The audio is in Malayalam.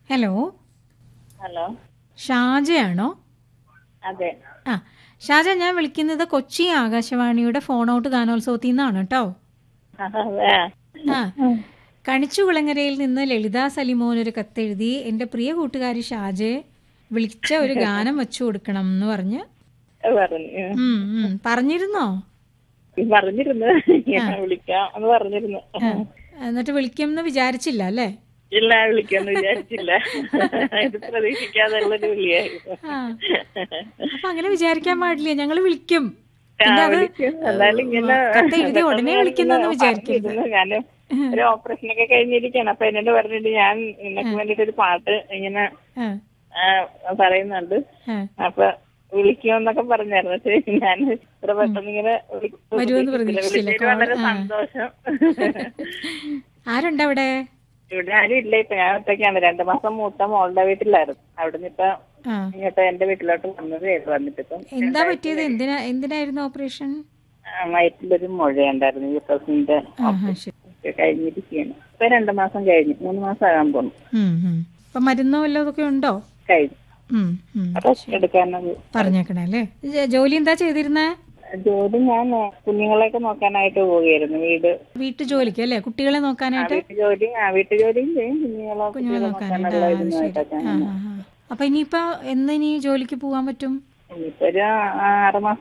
ഹലോ ഹലോ ഷാജയാണോ അതെ ആ ഷാജ ഞാൻ വിളിക്കുന്നത് കൊച്ചി ആകാശവാണിയുടെ ഫോൺ ഔട്ട് ഗാനോത്സവത്തിൽ നിന്നാണ് കേട്ടോ അതെ ആ കണിച്ചുകുളങ്ങരയിൽ നിന്ന് ലളിത സലിമോൻ ഒരു കത്തെഴുതി എൻ്റെ പ്രിയ കൂട്ടുകാരി ഷാജയെ വിളിച്ച ഒരു ഗാനം വെച്ചു കൊടുക്കണം എന്ന് പറഞ്ഞ് പറഞ്ഞു ഉം, ഉം. പറഞ്ഞിരുന്നോ പറഞ്ഞിരുന്നു ഞാൻ വിളിക്കാം എന്ന് പറഞ്ഞിരുന്നു എന്നിട്ട് വിളിക്കുമെന്ന് വിചാരിച്ചില്ല അല്ലേ ഇല്ല വിളിക്കാന്ന് വിചാരിച്ചില്ല ഇത് പ്രതീക്ഷിക്കാതുള്ളൊരു വിളിയായിരുന്നു ആ അപ്പൊ അങ്ങനെ വിചാരിക്കാൻ പാടില്ല ഞങ്ങൾ വിളിക്കും ആ, പിന്നെ അത് വിളിക്കും. എന്നാലും ഇങ്ങനെ കത്ത് എഴുതി ഉടനെ വിളിക്കുന്നെന്ന് വിചാരിക്കരുത് പറഞ്ഞിരുന്നു. ഞാന് ഒരു ഓപ്പറേഷൻ ഒക്കെ കഴിഞ്ഞിരിക്കുകയാണ് അപ്പൊ എന്നോട് പറഞ്ഞിട്ട് ഞാൻ നിനക്ക് വേണ്ടിട്ട് ഒരു പാട്ട് ഇങ്ങനെ ആ, ആ, പറയുന്നുണ്ട് ആ. അപ്പൊ വിളിക്കുമെന്നൊക്കെ പറഞ്ഞായിരുന്നു പക്ഷെ ഞാൻ ഇത്ര പെട്ടെന്ന് ഇങ്ങനെ വിളി- വരുമെന്ന് പ്രതീക്ഷിച്ചില്ല. വിളിച്ചതിൽ വളരെ ആ. സന്തോഷം ആരുണ്ട് അവിടെ ഇവിടെ ആരും ഇല്ല ഇപ്പൊ ഞാൻ ഒറ്റയ്ക്കാണ് രണ്ടു മാസം മൂത്ത മോളുടെ വീട്ടിലായിരുന്നു അവിടുന്ന് ഇപ്പൊ ആ ഇങ്ങോട്ട് എന്റെ വീട്ടിലോട്ട് വന്നതേ ഉള്ളൂ വന്നിട്ടിപ്പം എന്താ പറ്റിയത് എന്തിനാ എന്തിനായിരുന്നു ഓപ്പറേഷൻ ആ, വയറ്റിലൊരു മുഴയുണ്ടായിരുന്നു യൂട്രസിന്റെ ആഹാ ശരി ഒക്കെ കഴിഞ്ഞിരിക്കുകയാണ് ഇപ്പൊ രണ്ടു മാസം കഴിഞ്ഞു മൂന്ന് മാസം ആകാൻ പോകുന്നു ഉം, ഉം. അപ്പൊ മരുന്നോ വല്ലതൊക്കെ ഉണ്ടോ കഴിഞ്ഞു ഉം, ഉം. റെസ്റ്റ് എടുക്കാനത് പറഞ്ഞേക്കണേ അല്ലേ ജ- ജോലി എന്താ ചെയ്തിരുന്നേ ജോലി ഞാൻ കുഞ്ഞുങ്ങളെയൊക്കെ നോക്കാനായിട്ട് പോവുകയായിരുന്നു വീട് വീട്ടു ജോലിക്ക് അല്ലേ കുട്ടികളെ ആ, നോക്കാനായിട്ട് വീട്ടുജോലി ആ വീട്ടുജോലിയും ചെയ്യും കുഞ്ഞുങ്ങളെ കുഞ്ഞുങ്ങളെ കുട്ടികളെ നോക്കാനായിട്ട് നോക്കാനുള്ള ആ, അത് ശരി ഇതുമായിട്ടൊക്കെ ആ, ആ, ആ. അപ്പൊ ഇനിയിപ്പോ എന്ന് ഇനി ജോലിക്ക് പോകാൻ പറ്റും ഇനിയിപ്പോ ഒരു ആറ് മാസം